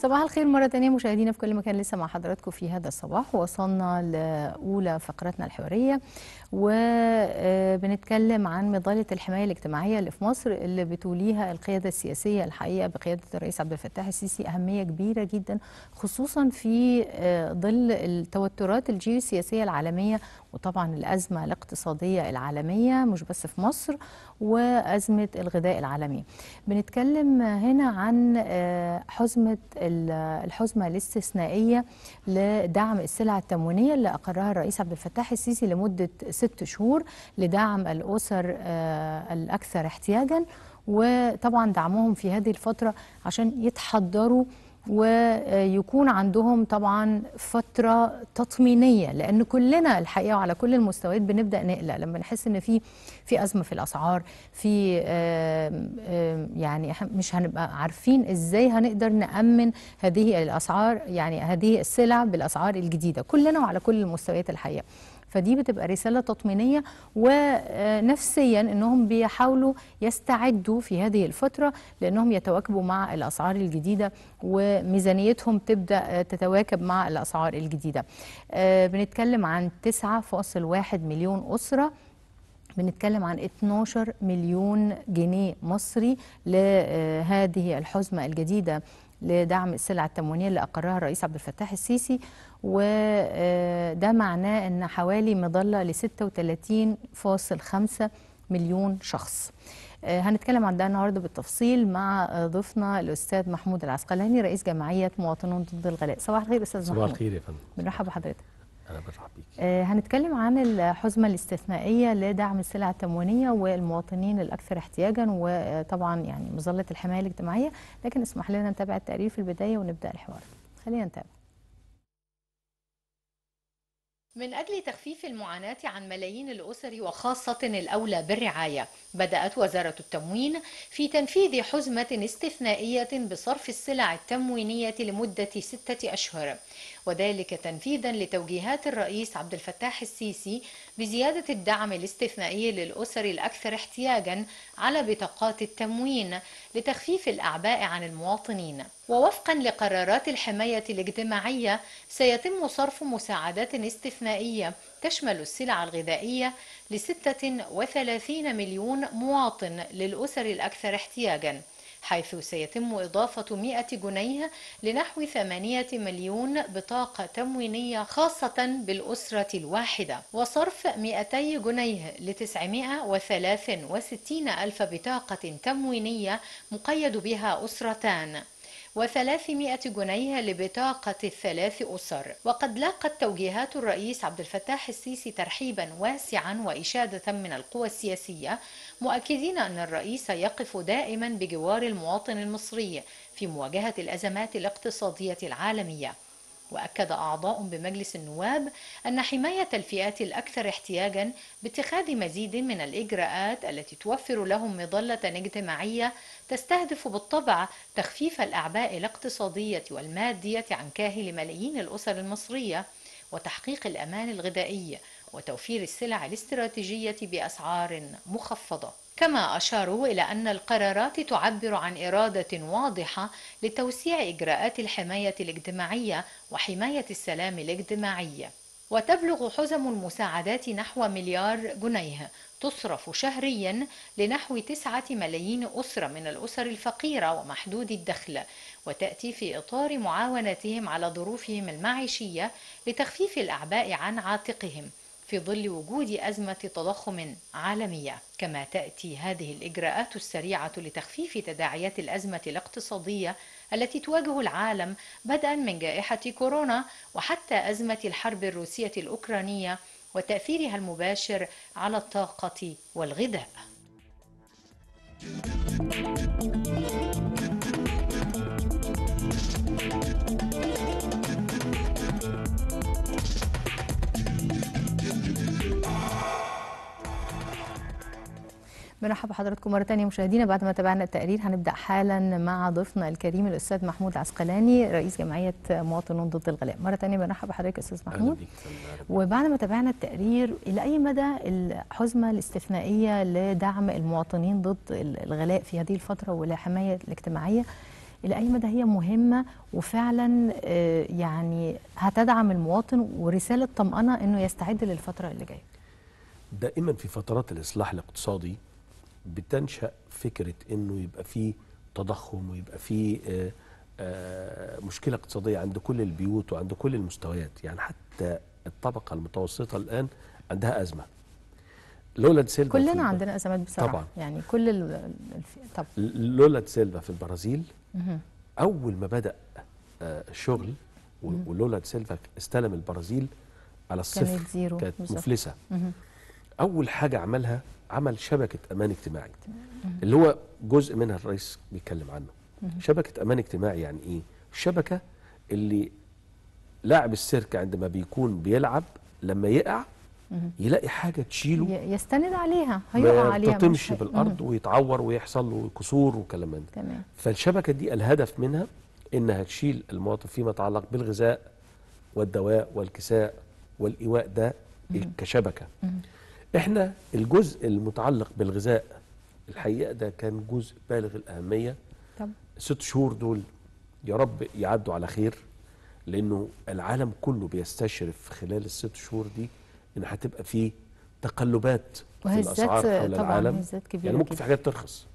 صباح الخير مرة تانية مشاهدينا في كل مكان لسه مع حضراتكم في هذا الصباح وصلنا لأولى فقرتنا الحوارية وبنتكلم عن مظلة الحماية الاجتماعية اللي في مصر اللي بتوليها القيادة السياسية الحقيقة بقيادة الرئيس عبد الفتاح السيسي أهمية كبيرة جدا خصوصا في ظل التوترات الجيوسياسية العالمية وطبعا الأزمة الاقتصادية العالمية مش بس في مصر وأزمة الغذاء العالمي بنتكلم هنا عن حزمة الحزمة الاستثنائية لدعم السلع التموينية اللي أقرها الرئيس عبد الفتاح السيسي لمدة ست شهور لدعم الأسر الأكثر احتياجا وطبعا دعمهم في هذه الفترة عشان يتحضروا ويكون عندهم طبعا فتره تطمينيه لان كلنا الحقيقه وعلى كل المستويات بنبدا نقلق لما نحس ان في في ازمه في الاسعار في يعني مش هنبقى عارفين ازاي هنقدر نامن هذه الاسعار يعني هذه السلع بالاسعار الجديده كلنا وعلى كل المستويات الحقيقه فدي بتبقى رسالة تطمينية ونفسيا انهم بيحاولوا يستعدوا في هذه الفترة لانهم يتواكبوا مع الاسعار الجديدة وميزانيتهم تبدأ تتواكب مع الاسعار الجديدة بنتكلم عن 9.1 مليون أسرة بنتكلم عن 12 مليون جنيه مصري لهذه الحزمة الجديدة لدعم السلع التموينيه اللي اقرها الرئيس عبد الفتاح السيسي وده معناه ان حوالي مظله ل 36.5 مليون شخص. هنتكلم عن ده النهارده بالتفصيل مع ضيفنا الاستاذ محمود العسقلاني رئيس جمعيه مواطنون ضد الغلاء. صباح الخير استاذ محمود. صباح الخير يا فندم. بنرحب بحضرتك. انا برحب بيك. آه هنتكلم عن الحزمه الاستثنائيه لدعم السلع التموينيه والمواطنين الاكثر احتياجا وطبعا يعني مظله الحمايه الاجتماعيه لكن اسمح لنا نتابع التقرير في البدايه ونبدا الحوار. خلينا نتابع. من أجل تخفيف المعاناة عن ملايين الأسر وخاصة الأولى بالرعاية بدأت وزارة التموين في تنفيذ حزمة استثنائية بصرف السلع التموينية لمدة ستة أشهر وذلك تنفيذا لتوجيهات الرئيس عبد الفتاح السيسي بزيادة الدعم الاستثنائي للأسر الأكثر احتياجا على بطاقات التموين لتخفيف الأعباء عن المواطنين ووفقا لقرارات الحماية الاجتماعية سيتم صرف مساعدات استثنائية تشمل السلع الغذائية لستة وثلاثين مليون مواطن للأسر الأكثر احتياجا حيث سيتم إضافة 100 جنيه لنحو 8 مليون بطاقة تموينية خاصة بالأسرة الواحدة وصرف 200 جنيه ل 963 ألف بطاقة تموينية مقيد بها أسرتان و300 جنيه لبطاقة الثلاث أسر وقد لاقت توجيهات الرئيس عبد الفتاح السيسي ترحيبا واسعا وإشادة من القوى السياسية مؤكدين أن الرئيس يقف دائما بجوار المواطن المصري في مواجهة الأزمات الاقتصادية العالمية وأكد أعضاء بمجلس النواب أن حماية الفئات الأكثر احتياجا باتخاذ مزيد من الإجراءات التي توفر لهم مظلة اجتماعية تستهدف بالطبع تخفيف الأعباء الاقتصادية والمادية عن كاهل ملايين الأسر المصرية وتحقيق الأمان الغذائي وتوفير السلع الاستراتيجية بأسعار مخفضة كما أشاروا إلى أن القرارات تعبر عن إرادة واضحة لتوسيع إجراءات الحماية الاجتماعية وحماية السلام الاجتماعي وتبلغ حزم المساعدات نحو مليار جنيه تصرف شهريا لنحو تسعة ملايين أسرة من الأسر الفقيرة ومحدود الدخل وتأتي في إطار معاونتهم على ظروفهم المعيشية لتخفيف الأعباء عن عاتقهم في ظل وجود أزمة تضخم عالمية كما تأتي هذه الإجراءات السريعة لتخفيف تداعيات الأزمة الاقتصادية التي تواجه العالم بدءا من جائحة كورونا وحتى أزمة الحرب الروسية الأوكرانية وتأثيرها المباشر على الطاقة والغذاء بنرحب بحضراتكم مره ثانيه مشاهدينا بعد ما تابعنا التقرير هنبدا حالا مع ضيفنا الكريم الاستاذ محمود العسقلاني رئيس جمعيه مواطنون ضد الغلاء مره ثانيه بنرحب بحضرتك استاذ محمود وبعد ما تابعنا التقرير الى اي مدى الحزمه الاستثنائيه لدعم المواطنين ضد الغلاء في هذه الفتره والحمايه الاجتماعيه الى اي مدى هي مهمه وفعلا آه، يعني هتدعم المواطن ورساله طمانه انه يستعد للفتره اللي جايه دائما في فترات الاصلاح الاقتصادي بتنشا فكره انه يبقى في تضخم ويبقى في آه، آه، مشكله اقتصاديه عند كل البيوت وعند كل المستويات يعني حتى الطبقه المتوسطه الان عندها ازمه لولا سيلفا في كلنا الب- عندنا ازمات بصراحه طبعاً. يعني كل ال... الف... طب لولا سيلفا في البرازيل مهم. اول ما بدا آه، الشغل و- ولولا سيلفا استلم البرازيل على الصفر كانت زيرو كانت بالظبط. مفلسه مهم. اول حاجه عملها عمل شبكه امان اجتماعي اللي هو جزء منها الرئيس بيتكلم عنه شبكه امان اجتماعي يعني ايه الشبكه اللي لاعب السيرك عندما بيكون بيلعب لما يقع يلاقي حاجه تشيله ي- يستند عليها هيقع ما عليها مش تطمش هي- بالارض ويتعور ويحصل له كسور وكلام من ده تمام فالشبكه دي الهدف منها انها تشيل المواطن فيما يتعلق بالغذاء والدواء والكساء والايواء ده كشبكه احنا الجزء المتعلق بالغذاء الحقيقه ده كان جزء بالغ الاهميه طب الست شهور دول يا رب يعدوا على خير لانه العالم كله بيستشرف خلال الست شهور دي ان هتبقى في تقلبات في وهزات الاسعار حول طبعا العالم هزات كبيره يعني ممكن في جدا. حاجات ترخص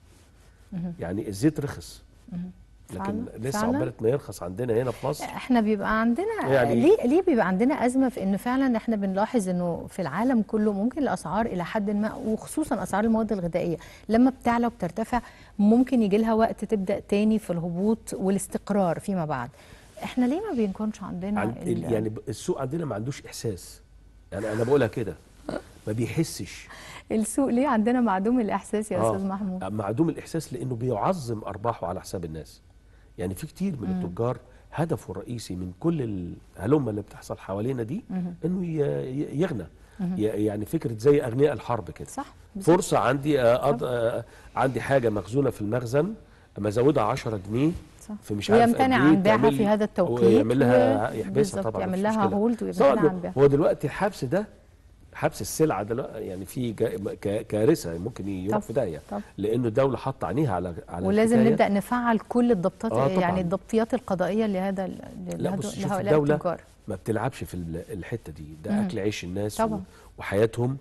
يعني الزيت رخص لكن فعلا؟ لسه فعلا؟ عقبالة ما يرخص عندنا هنا في مصر احنا بيبقى عندنا يعني- يعني ليه ليه بيبقى عندنا ازمه في انه فعلا احنا بنلاحظ انه في العالم كله ممكن الاسعار الى حد ما وخصوصا اسعار المواد الغذائيه لما بتعلى وبترتفع ممكن يجي لها وقت تبدا تاني في الهبوط والاستقرار فيما بعد احنا ليه ما بيكونش عندنا عن ال- يعني ب- السوق عندنا ما عندوش احساس يعني انا بقولها كده ما بيحسش السوق ليه عندنا معدوم الاحساس يا آه، استاذ محمود معدوم الاحساس لانه بيعظم ارباحه على حساب الناس يعني في كتير من التجار هدفه الرئيسي من كل الهلمه اللي بتحصل حوالينا دي انه ي- ي- يغنى ي- يعني فكره زي اغنياء الحرب كده صح بالظبط. فرصه عندي آه، أض... آه، عندي حاجه مخزونه في المخزن اما ازودها 10 جنيه صح. في مش عارف ويمتنع قد إيه عن بيعها تعمل في لي- هذا التوقيت ويعمل لها و- يحبسها بالظبط، طبعا يعمل مفيش لها مشكلة. هولد ويمتنع طبعاً عن بيعها. هو دلوقتي الحبس ده حبس السلعه دلوقتي يعني في جا- ك- كارثه ممكن يروح طب- في داهيه طب. لانه الدوله حاطه عينيها على على ولازم الحكاية. نبدا نفعل كل الضبطات آه، طبعاً. يعني الضبطيات القضائيه لهذا ال- لا لهذا- بص شوف لهؤلاء الدوله التجار ما بتلعبش في ال- الحته دي ده اكل عيش الناس طبعاً. و- وحياتهم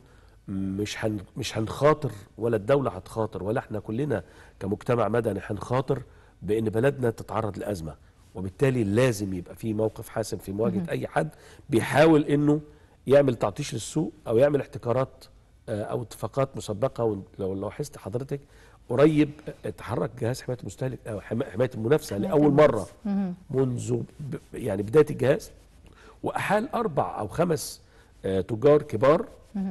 مش هن مش هنخاطر ولا الدوله هتخاطر ولا احنا كلنا كمجتمع مدني هنخاطر بان بلدنا تتعرض لازمه وبالتالي لازم يبقى في موقف حاسم في مواجهه اي حد بيحاول انه يعمل تعطيش للسوق او يعمل احتكارات آه، او اتفاقات مسبقه ولو لو لاحظت حضرتك قريب اتحرك جهاز حمايه المستهلك او حما- حمايه المنافسه حماية لاول مره المنافسة. منذ ب- يعني بدايه الجهاز واحال اربع او خمس آه، تجار كبار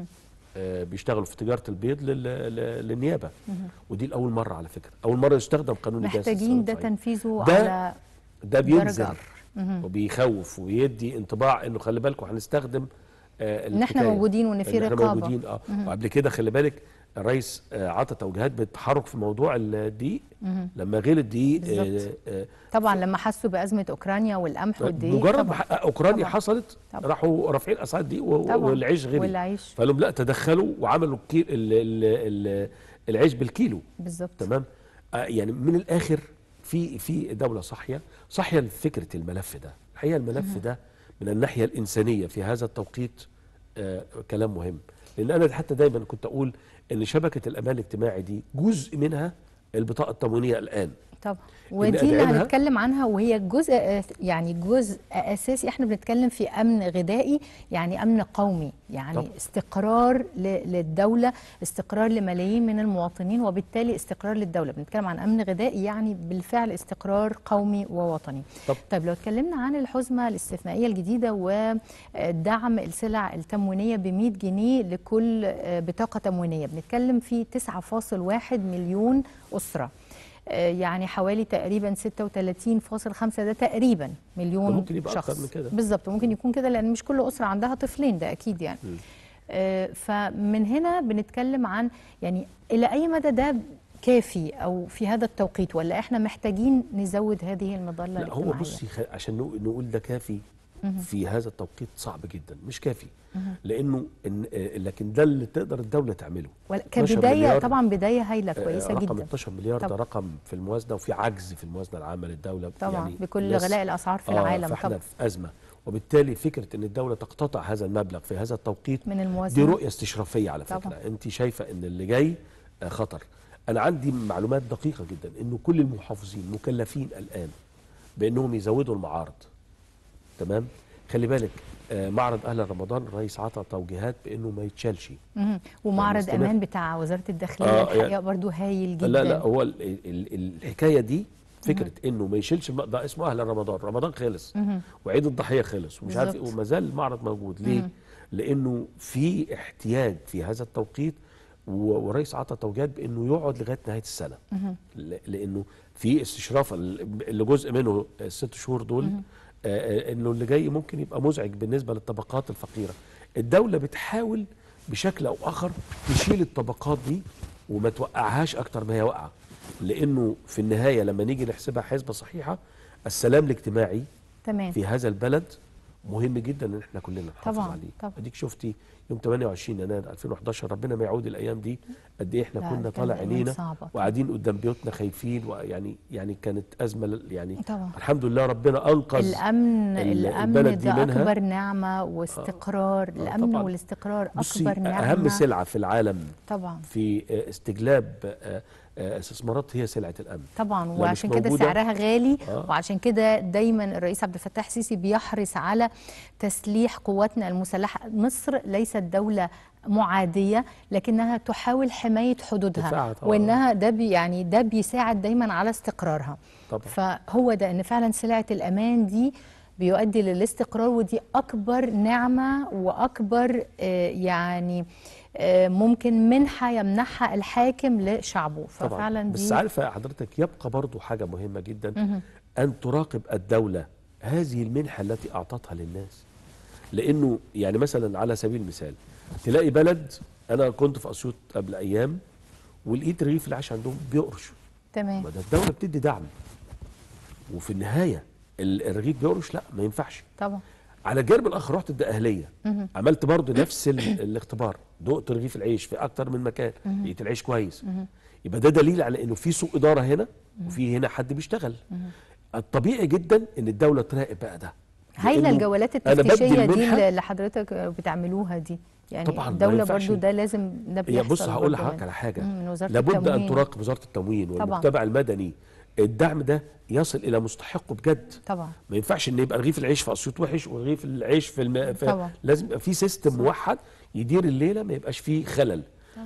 آه، بيشتغلوا في تجاره البيض لل- لل- للنيابه ودي لاول مره على فكره اول مره يستخدم قانون الجهاز محتاجين ده الصناعي. تنفيذه ده على ده درجة بينزل أكبر. وبيخوف ويدي انطباع انه خلي بالكم هنستخدم آه إن إحنا الحكاية. موجودين وإن في إن احنا رقابة. موجودين اه وقبل كده خلي بالك الرئيس آه عطى توجيهات بالتحرك في موضوع الدقيق لما غير الدقيق بالظبط. آه طبعا لما حسوا بازمه اوكرانيا والقمح والدقيق مجرد ما طبعاً. حقق اوكرانيا طبعاً. حصلت طبعاً. راحوا رافعين اسعار الدقيق و- طبعاً. والعيش غلي والعيش. فقالوا لا تدخلوا وعملوا الكيل ال ال ال العيش بالكيلو بالظبط تمام آه يعني من الاخر في في دوله صاحيه صاحيه لفكره الملف ده الحقيقه الملف ده من الناحيه الانسانيه في هذا التوقيت آه كلام مهم لان انا حتى دايما كنت اقول ان شبكه الامان الاجتماعي دي جزء منها البطاقه التموينيه الان طبعا ودي اللي أدعمها؟ هنتكلم عنها وهي جزء يعني جزء اساسي احنا بنتكلم في امن غذائي يعني امن قومي يعني طبعا. استقرار ل- للدوله استقرار لملايين من المواطنين وبالتالي استقرار للدوله بنتكلم عن امن غذائي يعني بالفعل استقرار قومي ووطني طب. طيب لو اتكلمنا عن الحزمه الاستثنائيه الجديده ودعم السلع التموينيه ب 100 جنيه لكل آه، بطاقه تموينيه بنتكلم في 9.1 مليون اسره آه، يعني حوالي تقريبا 36.5 ده تقريبا مليون ممكن يبقى شخص أكتر من كده. بالظبط ممكن يكون كده لان مش كل اسره عندها طفلين ده اكيد يعني آه، فمن هنا بنتكلم عن يعني الى اي مدى ده كافي او في هذا التوقيت ولا احنا محتاجين نزود هذه المظله لا هو الاجتماعيه بصي خ- عشان نقول- نقول ده كافي في هذا التوقيت صعب جدا مش كافي لانه إن آه، لكن ده اللي تقدر الدوله تعمله ولا- 12 كبدايه مليار. طبعا بدايه هايله آه، كويسه رقم جدا 12 مليار ده طبعا. رقم في الموازنه وفي عجز في الموازنه العامه للدوله طبعا بكل الناس- غلاء الاسعار في آه، العالم فاحنا طبعا في ازمه وبالتالي فكره ان الدوله تقتطع هذا المبلغ في هذا التوقيت من دي الموازنه رؤيه استشرافيه على فكره طبعا. انت شايفه ان اللي جاي آه، خطر انا عندي معلومات دقيقه جدا انه كل المحافظين مكلفين الان بانهم يزودوا المعارض تمام خلي بالك آه، معرض اهل رمضان الرئيس عطى توجيهات بانه ما يتشالش مهم. ومعرض مستمر. امان بتاع وزاره الداخليه آه، الحقيقه يعني- برضو هايل جدا لا لا هو ال ال ال الحكايه دي فكره انه ما يشيلش الم- ده اسمه اهل رمضان رمضان خلص وعيد الضحيه خلص ومش عارف ايه بالظبط. وما زال المعرض موجود ليه لانه في احتياج في هذا التوقيت و- ورئيس عطى توجيهات بانه يقعد لغايه نهايه السنه ل- لانه في استشراف ال- اللي جزء منه الست شهور دول آه، آه، انه اللي جاي ممكن يبقى مزعج بالنسبه للطبقات الفقيره الدوله بتحاول بشكل او اخر تشيل الطبقات دي وما توقعهاش اكتر ما هي واقعه لانه في النهايه لما نيجي نحسبها حسبه صحيحه السلام الاجتماعي تمام في هذا البلد مهم جدا ان احنا كلنا نحافظ طبعاً، عليه طبعاً. اديك شفتي يوم 28 يناير 2011 ربنا ما يعود الايام دي قد ايه احنا لا، كنا كانت طالع أيام عينينا صعبة. وقاعدين قدام بيوتنا خايفين ويعني يعني كانت ازمه ل- يعني طبعا. الحمد لله ربنا انقذ الامن ال- الامن البلد دي ده منها. اكبر نعمه واستقرار الامن طبعاً. والاستقرار بصي اكبر نعمه اهم سلعه في العالم طبعا في آه، استجلاب آه، آه، استثمارات هي سلعه الامن طبعا مش وعشان كده موجودة. سعرها غالي آه. وعشان كده دايما الرئيس عبد الفتاح السيسي بيحرص على تسليح قواتنا المسلحه مصر ليست دوله معاديه لكنها تحاول حمايه حدودها دفاعها طبعاً. وانها ده بي يعني ده بيساعد دايما على استقرارها طبعا فهو ده ان فعلا سلعه الامان دي بيؤدي للاستقرار ودي اكبر نعمه واكبر آه، يعني آه، ممكن منحه يمنحها الحاكم لشعبه طبعا ففعلا دي بس عارفه حضرتك يبقى برضو حاجه مهمه جدا ان تراقب الدوله هذه المنحه التي اعطتها للناس لانه يعني مثلا على سبيل المثال تلاقي بلد انا كنت في اسيوط قبل ايام ولقيت رغيف العيش عندهم بيقرش تمام ما ده الدوله بتدي دعم وفي النهايه ال- الرغيف بيقرش لا ما ينفعش طبعا على الجانب الاخر رحت الدقهليه عملت برضه نفس ال- الاختبار دقت رغيف العيش في اكتر من مكان لقيت العيش كويس يبقى ده دليل على انه في سوء اداره هنا وفي هنا حد بيشتغل الطبيعي جدا ان الدوله تراقب بقى ده هايله لأنه الجولات أنا بدي التفتيشيه دي المنحة- اللي حضرتك بتعملوها دي يعني طبعاً، ما الدوله ينفعش. برضو ده لازم ده هي بيحصل بص هقول برضو لحضرتك من- على حاجه مم، من وزاره لابد ان التموين. تراقب وزاره التموين طبعاً. والمجتمع المدني الدعم ده يصل الى مستحقه بجد طبعا ما ينفعش ان يبقى رغيف العيش في اسيوط وحش ورغيف العيش في, الم... في طبعاً. لازم يبقى في سيستم موحد يدير الليله ما يبقاش فيه خلل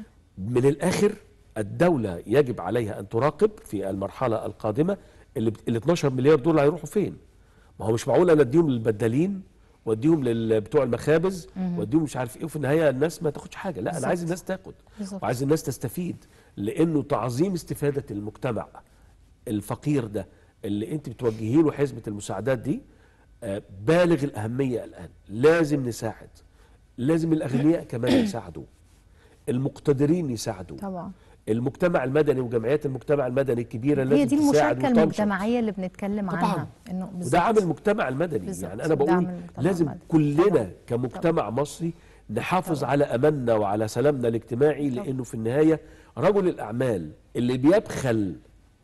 من الاخر الدوله يجب عليها ان تراقب في المرحله القادمه اللي ال 12 مليار دول هيروحوا فين ما هو مش معقول انا اديهم للبدالين واديهم لل- بتوع المخابز واديهم مش عارف ايه وفي النهايه الناس ما تاخدش حاجه لا انا عايز بالظبط. الناس تاخد بالظبط. وعايز الناس تستفيد لانه تعظيم استفاده المجتمع الفقير ده اللي انت بتوجهي له حزمه المساعدات دي آه، بالغ الاهميه الان لازم نساعد لازم الاغنياء كمان يساعدوا المقتدرين يساعدوا طبعا المجتمع المدني وجمعيات المجتمع المدني الكبيره لازم هي دي تساعد المشاركه وتنشط. المجتمعيه اللي بنتكلم طبعاً. عنها انه وده بالظبط. عامل المجتمع المدني بالظبط. يعني انا ده بقول عامل المجتمع لازم المدني. كلنا طبعاً. كمجتمع مصري نحافظ طبعاً. على اماننا وعلى سلامنا الاجتماعي لانه في النهايه رجل الاعمال اللي بيبخل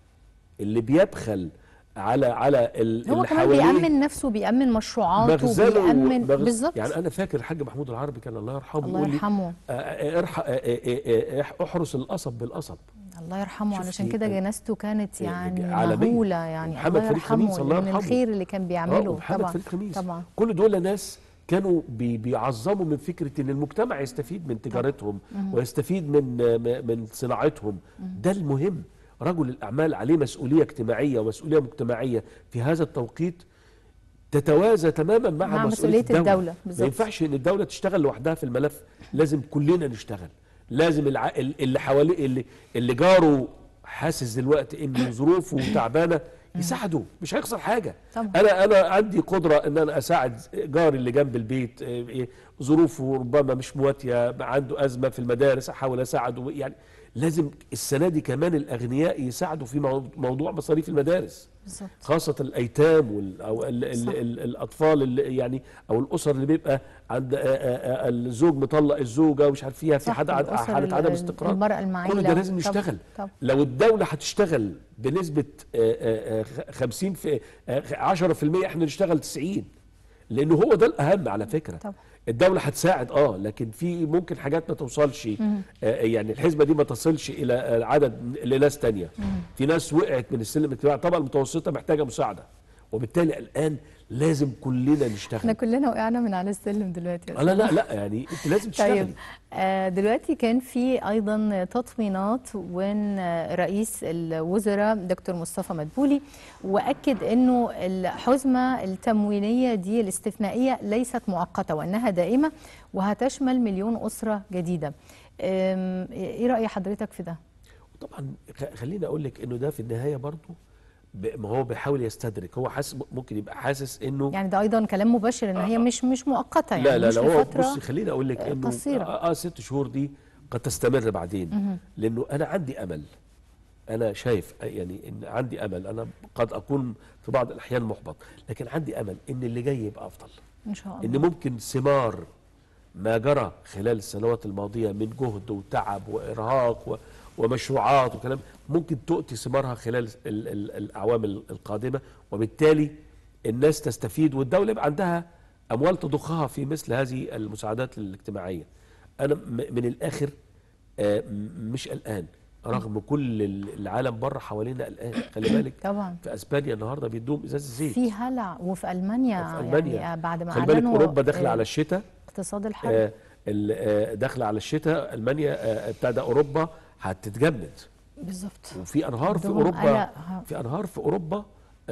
اللي بيبخل على على ال- هو اللي كمان حواليه بيأمن نفسه بيأمن مشروعاته مخزنه بيأمن مخز- بالظبط يعني انا فاكر الحاج محمود العربي كان الله يرحمه الله يقول لي يرحمه آه، آه، ارح- آه، آه، آه، احرس القصب بالقصب الله يرحمه شفتي علشان كده ال- جنازته كانت يعني عالمية. مهولة يعني محمد الله فريد خميس، يرحمه الله من يرحمه. الخير اللي كان آه، بيعمله ومحمد طبعا فريد خميس طبعا كل دول ناس كانوا بي بيعظموا من فكره ان المجتمع يستفيد من تجارتهم ويستفيد من من صناعتهم ده المهم رجل الاعمال عليه مسؤوليه اجتماعيه ومسؤوليه مجتمعيه في هذا التوقيت تتوازى تماما مع, مع مسؤوليه مسؤولية الدوله, الدولة، بالظبط. ما ينفعش ان الدوله تشتغل لوحدها في الملف لازم كلنا نشتغل لازم الع... اللي حواليه اللي اللي جاره حاسس دلوقتي ان ظروفه تعبانه يساعده مش هيخسر حاجه طبعا. انا انا عندي قدره ان انا اساعد جاري اللي جنب البيت إيه، إيه، ظروفه ربما مش مواتيه عنده ازمه في المدارس احاول اساعده يعني لازم السنه دي كمان الاغنياء يساعدوا في مو- موضوع مصاريف المدارس بالظبط خاصة الأيتام وال أو ال ال صح. ال الأطفال اللي يعني أو الأسر اللي بيبقى عند آه، آه، آه، الزوج مطلق الزوجة ومش عارف فيها في صح، حد عند الأسر حالة ال- عدم ال- استقرار المرأة المعيلة كل ده لازم طبعاً، يشتغل طبعاً. لو الدولة هتشتغل بنسبة آه، آه، آه، 50 في آه، 10% احنا نشتغل 90 لأنه هو ده الأهم على فكرة طبعا. الدولة هتساعد اه لكن في ممكن حاجات ما توصلش آه يعني الحسبة دي ما تصلش إلى آه، عدد لناس تانية في ناس وقعت من السلم الاجتماعي طبعا المتوسطة محتاجة مساعدة وبالتالي الآن لازم كلنا احنا نشتغل كلنا وقعنا من على السلم دلوقتي يا آه لا لا لا يعني انت لازم تشتغلي طيب آه، دلوقتي كان في ايضا تطمينات وين آه، رئيس الوزراء دكتور مصطفى مدبولي واكد انه الحزمه التموينيه دي الاستثنائيه ليست مؤقته وانها دائمه وهتشمل مليون اسره جديده آم، ايه راي حضرتك في ده طبعا خ- خليني اقول لك انه ده في النهايه برضه ب- ما هو بيحاول يستدرك هو حاسس ممكن يبقى حاسس انه يعني ده ايضا كلام مباشر ان هي مش مش مؤقته يعني لا لا مش لا هو لفتره بصي خليني اقول لك آه، انه قصيرة. اه, آه ست شهور دي قد تستمر بعدين لانه انا عندي امل انا شايف يعني ان عندي امل انا قد اكون في بعض الاحيان محبط لكن عندي امل ان اللي جاي يبقى افضل ان شاء ان الله ممكن ثمار ما جرى خلال السنوات الماضيه من جهد وتعب وارهاق و ومشروعات وكلام ممكن تؤتي ثمارها خلال ال ال الاعوام ال- القادمه وبالتالي الناس تستفيد والدوله يبقى عندها اموال تضخها في مثل هذه المساعدات الاجتماعيه. انا م- من الاخر آه، م- مش قلقان رغم كل ال- العالم بره حوالينا قلقان خلي بالك طبعا في اسبانيا النهارده بيدوم ازاز زيت في هلع وفي المانيا, في ألمانيا. يعني آه، بعد ما خلي بالك اعلنوا اوروبا داخله آه، على الشتاء اقتصاد الحرب آه، ال- آه، داخله على الشتاء المانيا آه، بتاع ده اوروبا هتتجمد بالظبط وفي انهار في عندهم اوروبا قلق. ها. في انهار في اوروبا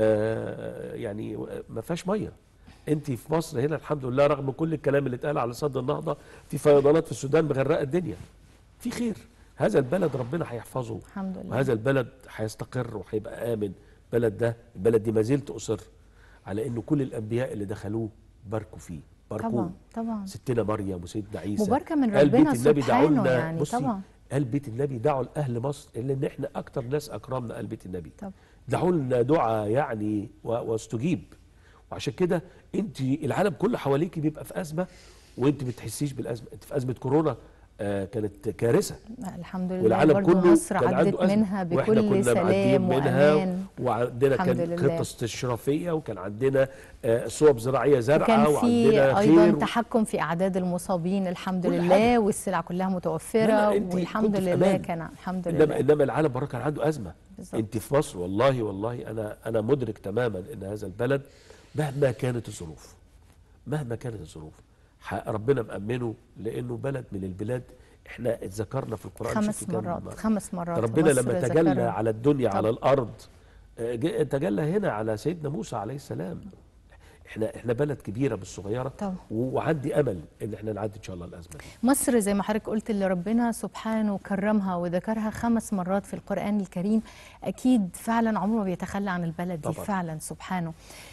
آه، يعني ما فيهاش ميه انت في مصر هنا الحمد لله رغم كل الكلام اللي اتقال على صد النهضه في فيضانات في السودان مغرقه الدنيا في خير هذا البلد ربنا هيحفظه الحمد لله وهذا البلد هيستقر وهيبقى امن البلد ده البلد دي ما زلت اصر على انه كل الانبياء اللي دخلوه باركوا فيه باركوه طبعا طبعا ستنا مريم وسيدنا عيسى مباركة من قال ربنا بيت النبي دعوا سبحانه لنا يعني بصي طبعا. قال بيت النبي دعوا لاهل مصر الا ان احنا اكتر ناس اكرمنا قال بيت النبي طبعا دعوا لنا دعاء يعني و- واستجيب وعشان كده انت العالم كله حواليك بيبقى في ازمه وانت ما بتحسيش بالازمه انت في ازمه كورونا آه كانت كارثه الحمد لله والعالم برضو كله مصر كان عدت عنده أزمة. منها واحنا بكل كنا معديين سلام منها وامان وعندنا الحمد كان لله. خطه استشرافيه وكان عندنا آه صوب زراعيه زرعه وكان في وعندنا ايضا خير تحكم في اعداد المصابين الحمد كل لله حاجة. والسلع كلها متوفره لا، لا، أنت والحمد كنت في لله أمان. كان الحمد انما لله انما العالم بره كان عنده ازمه بالظبط. انت في مصر والله والله انا انا مدرك تماما ان هذا البلد مهما كانت الظروف مهما كانت الظروف ح- ربنا مأمنه لانه بلد من البلاد احنا اتذكرنا في القران خمس شوفي كم مرات مرة. خمس مرات ربنا مصر لما تجلى ذكرها. على الدنيا على طبعا. الارض آه، ج- تجلى هنا على سيدنا موسى عليه السلام احنا احنا بلد كبيره مش صغيره طبعا. و- وعندي امل ان احنا نعدي ان شاء الله الازمه دي مصر زي ما حضرتك قلت اللي ربنا سبحانه كرمها وذكرها خمس مرات في القرآن الكريم أكيد فعلا عمره ما بيتخلى عن البلد دي طبعا. فعلا سبحانه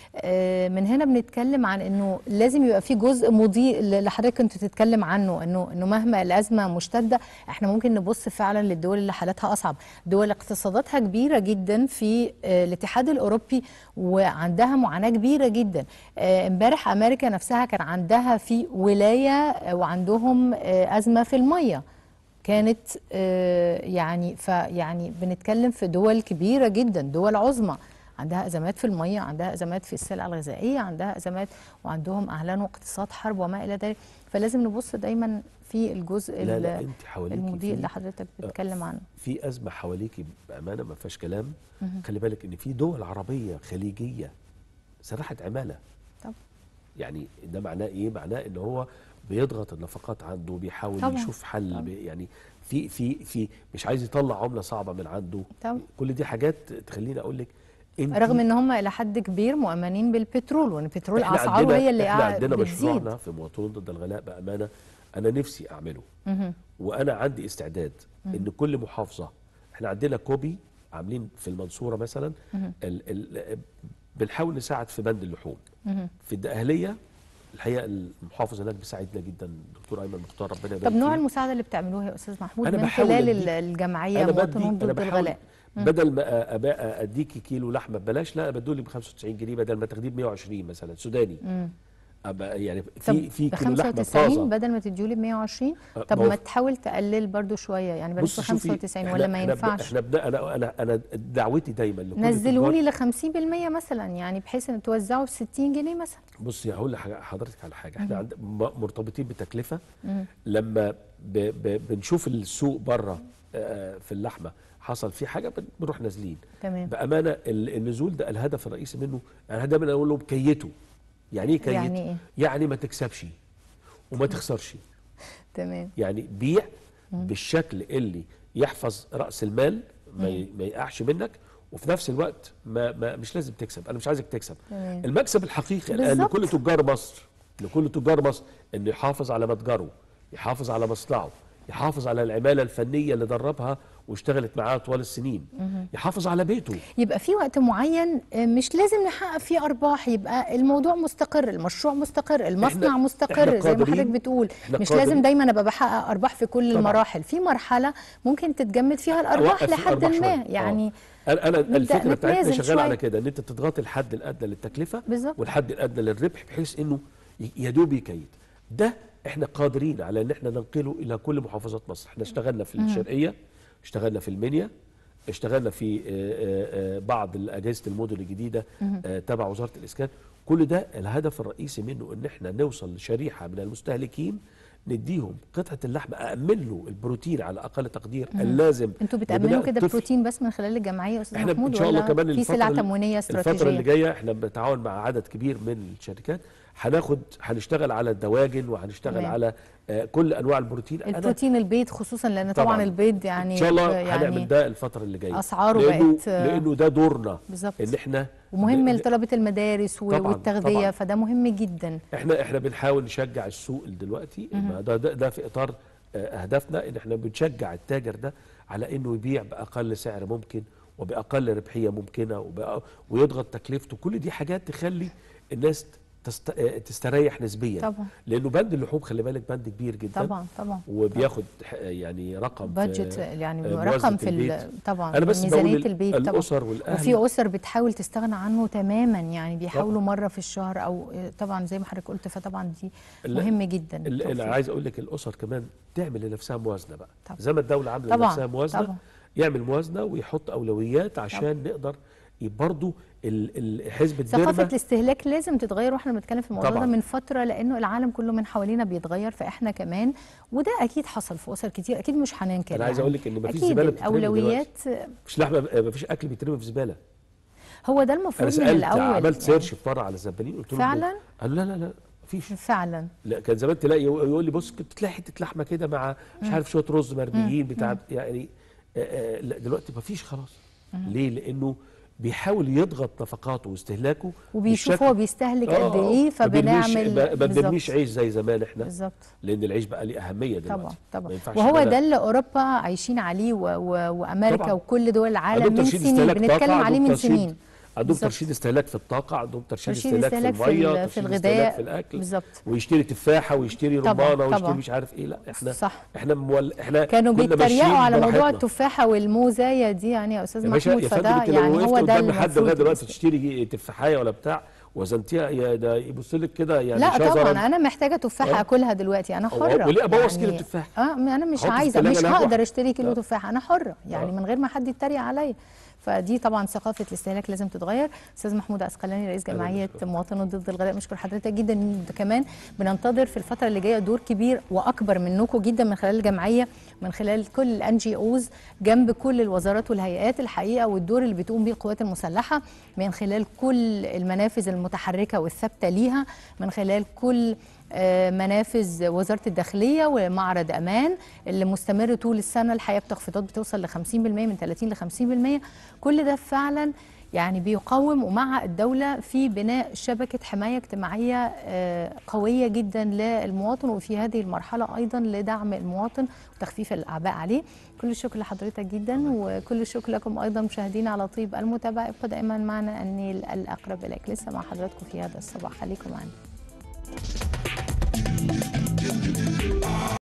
آه، من هنا بنتكلم عن انه لازم يبقى في جزء مضيء اللي حضرتك كنت تتكلم عنه انه انه مهما الازمه مشتده احنا ممكن نبص فعلا للدول اللي حالتها اصعب دول اقتصاداتها كبيره جدا في آه، الاتحاد الاوروبي وعندها معاناه كبيره جدا آه، امبارح امريكا نفسها كان عندها في ولايه آه، وعندهم آه، ازمه في الميه كانت آه، يعني فيعني بنتكلم في دول كبيره جدا دول عظمى عندها ازمات في الميه عندها ازمات في السلع الغذائيه عندها ازمات وعندهم اعلنوا اقتصاد حرب وما الى ذلك فلازم نبص دايما في الجزء لا لا ال- انت حواليك المضيء اللي حضرتك بتتكلم عنه في ازمه حواليكي بامانه ما فيهاش كلام خلي بالك ان في دول عربيه خليجيه سرحت عماله طب يعني ده معناه ايه معناه ان هو بيضغط النفقات عنده بيحاول طبعاً. يشوف حل طبعاً. بي يعني في في في مش عايز يطلع عمله صعبه من عنده طبعاً. كل دي حاجات تخليني اقول لك انت رغم ان هم الى حد كبير مؤمنين بالبترول وان البترول احنا اسعاره عندنا هي اللي احنا قاعد عندنا بتزيد مشروعنا في مواطنون ضد الغلاء بامانه انا نفسي اعمله مهم. وانا عندي استعداد ان كل محافظه احنا عندنا كوبي عاملين في المنصوره مثلا ال ال بنحاول نساعد في بند اللحوم مهم. في الدقهليه الحقيقه المحافظ هناك بيساعدنا جدا الدكتور ايمن مختار ربنا يبارك طب نوع فيه. المساعده اللي بتعملوها يا استاذ محمود أنا من بحاول خلال أديك- ال- الجمعيه انا بدي مواطنون انا ضد بحاول الغلاء بدل ما أبقى اديكي كيلو لحمه ببلاش لا بدولي ب 95 جنيه بدل ما تاخديه ب 120 مثلا سوداني مم. أبقى يعني طب في في ب كيلو لحمه 95 طازه بدل ما تديولي ب 120 أه، طب ما هو- ما تحاول تقلل برضو شويه يعني بلاش بص شوفي 95 إحنا- ولا ما إحنا بن- ينفعش احنا بن- انا انا انا دعوتي دايما لكل نزلوا التجار- لي ل 50% مثلا يعني بحيث ان توزعوا ب 60 جنيه مثلا بصي هقول لحاجة- حضرتك على حاجه احنا عند م- مرتبطين بتكلفه مم. لما ب ب بنشوف السوق بره آه، في اللحمه حصل فيه حاجه بن- بنروح نازلين تمام بامانه ال- النزول ده الهدف الرئيسي منه انا دايما اقول لهم كيتوا يعني ايه كيت يعني إيه؟ يعني ما تكسبش وما تخسرش تمام يعني بيع بالشكل اللي يحفظ راس المال ما ي- ما يقعش منك وفي نفس الوقت ما, ما مش لازم تكسب انا مش عايزك تكسب تمام. المكسب الحقيقي الان بالظبط. لكل تجار مصر لكل تجار مصر انه يحافظ على متجره يحافظ على مصنعه يحافظ على العماله الفنيه اللي دربها واشتغلت معاه طوال السنين يحافظ على بيته يبقى في وقت معين آه، مش لازم نحقق فيه ارباح يبقى الموضوع مستقر المشروع مستقر المصنع إحنا مستقر زي ما قادرين- حضرتك بتقول إحنا مش قادرين- لازم دايما ابقى بحقق ارباح في كل طبعاً. المراحل في مرحله ممكن تتجمد فيها الارباح أوقف فيه لحد أرباح ما شوية. يعني آه. انا انا نبدأ الفكره بتاعتنا نتنازل شغاله على شوية. كده ان انت تضغط الحد الادنى للتكلفه بالظبط. والحد الادنى للربح بحيث انه ي- يدوب يكيد ده احنا قادرين على ان احنا ننقله الى كل محافظات مصر احنا اشتغلنا في الشرقيه اشتغلنا في المنيا اشتغلنا في آه، آه، آه، بعض اجهزه المدن الجديده آه، تبع وزاره الاسكان كل ده الهدف الرئيسي منه ان احنا نوصل لشريحه من المستهلكين نديهم قطعه اللحم أأمن له البروتين على اقل تقدير اللازم انتوا لبناء بتامنوا كده الطفل. بروتين بس من خلال الجمعيه يا استاذ احنا محمود ان شاء الله ولا كمان في الفترة سلع ال- تموينيه الفترة اللي استراتيجيه جايه احنا بنتعاون مع عدد كبير من الشركات هناخد هنشتغل على الدواجن وهنشتغل تمام. على آه، كل انواع البروتين أنا البروتين البيض خصوصا لان طبعا, طبعاً. البيض يعني ان شاء الله يعني هنعمل ده الفتره اللي جايه أسعاره لأنه بقت- لانه ده دورنا بالظبط. ان احنا ومهم ن- لطلبه المدارس و- طبعاً، والتغذيه طبعاً. فده مهم جدا احنا احنا بنحاول نشجع السوق دلوقتي ما ده, ده ده في اطار آه، اهدافنا ان احنا بنشجع التاجر ده على انه يبيع باقل سعر ممكن وباقل ربحيه ممكنه وبأ- ويضغط تكلفته كل دي حاجات تخلي الناس تست... آه، تستريح نسبيا طبعاً. لانه بند اللحوم خلي بالك بند كبير جدا طبعا طبعا وبياخد ح- يعني رقم في- بادجت يعني آه، رقم موازنة في ال- البيت. طبعا انا بس ميزانيه بقول ال- البيت طبعا الاسر والاهل وفي اسر بتحاول تستغنى عنه تماما يعني بيحاولوا مره في الشهر او طبعا زي ما حضرتك قلت فطبعا دي ال- مهم جدا ال- انا التوفير. عايز اقول لك الاسر كمان تعمل لنفسها موازنه بقى طبعا. زي ما الدوله عامله طبعا، لنفسها موازنه طبعا. يعمل موازنه ويحط اولويات عشان نقدر برضه حزب ثقافة الديرما الاستهلاك لازم تتغير واحنا بنتكلم في الموضوع طبعاً. ده من فترة لأنه العالم كله من حوالينا بيتغير فإحنا كمان وده أكيد حصل في أسر كتير أكيد مش هننكر أنا عايز يعني. أقول لك إن مفيش أكيد زبالة بتترمي الأولويات مفيش لحمه مفيش اكل بيترمي في زباله هو ده انا المفروض من سالت الأول عملت يعني. سيرش في مره على الزبالين قلت لهم فعلاً؟ قالوا لا لا لا مفيش فعلا لا كان زمان تلاقي يقول لي بص كنت تلاقي حته لحمه كده مع مش عارف شويه رز مرميين بتاع يعني آه، آه، لا دلوقتي مفيش خلاص ليه لانه بيحاول يضغط نفقاته واستهلاكه وبيشوف بالشكل- هو بيستهلك آه، قد إيه ما بنرميش- فبنعمل ما ما بنرميش بالظبط. عيش زي زمان احنا بالظبط لان العيش بقى ليه اهميه دلوقتي طبعا ما طبعا ينفعش وهو إن أنا- ده اللي اوروبا عايشين عليه و... و... وامريكا طبعاً. وكل دول العالم عندهم من ترشيد سنين استهلاك بنتكلم طاقة، عليه عندهم من ترشيد- سنين عندهم بالظبط. ترشيد استهلاك في الطاقه عندهم ترشيد, ترشيد استهلاك, استهلاك في في الميه ال- في ترشيد الغذاء. استهلاك في الاكل بالظبط. ويشتري تفاحه ويشتري طبعاً، رمانه طبعاً. ويشتري مش عارف ايه لا احنا صح. احنا مول... احنا كانوا كنا بيتريقوا ماشيين على موضوع براحتنا. التفاحه والموزايه دي يعني يا استاذ يا باشا محمود يا فندم فده انت لو يعني وقفت هو ده قدام حد لغايه المفروض دلوقتي تشتري تفاحيه ولا بتاع وزنتيها يا ده يبص لك كده يعني لا شجرة. طبعا انا محتاجه تفاحه آه. اكلها دلوقتي انا هو- حره وليه أبوظ كيلو تفاح؟ اه انا مش أحط في عايزه التلاجة مش أنا هقدر أروح. اشتري كيلو آه. تفاحه انا حره يعني آه. من غير ما حد يتريق عليا فدي طبعا ثقافه الاستهلاك لازم تتغير استاذ محمود عسقلاني رئيس أهلا جمعيه بشكرك. مواطنون ضد الغلاء بشكر حضرتك جدا كمان بننتظر في الفتره اللي جايه دور كبير واكبر منكم جدا من خلال الجمعيه من خلال كل الان جي اوز جنب كل الوزارات والهيئات الحقيقه والدور اللي بتقوم بيه القوات المسلحه من خلال كل المنافذ المتحركه والثابته ليها من خلال كل آه، منافذ وزاره الداخليه ومعرض امان اللي مستمر طول السنه الحقيقه بتخفيضات بتوصل ل 50% من 30 ل 50% كل ده فعلا يعني بيقوم ومع الدولة في بناء شبكة حماية اجتماعية آه، قوية جدا للمواطن وفي هذه المرحلة أيضا لدعم المواطن وتخفيف الأعباء عليه كل الشكر لحضرتك جدا وكل الشكر لكم أيضا مشاهدينا على طيب المتابعة ابقى دائما معنا النيل الأقرب إليك لسه مع حضراتكم في هذا الصباح خليكم معنا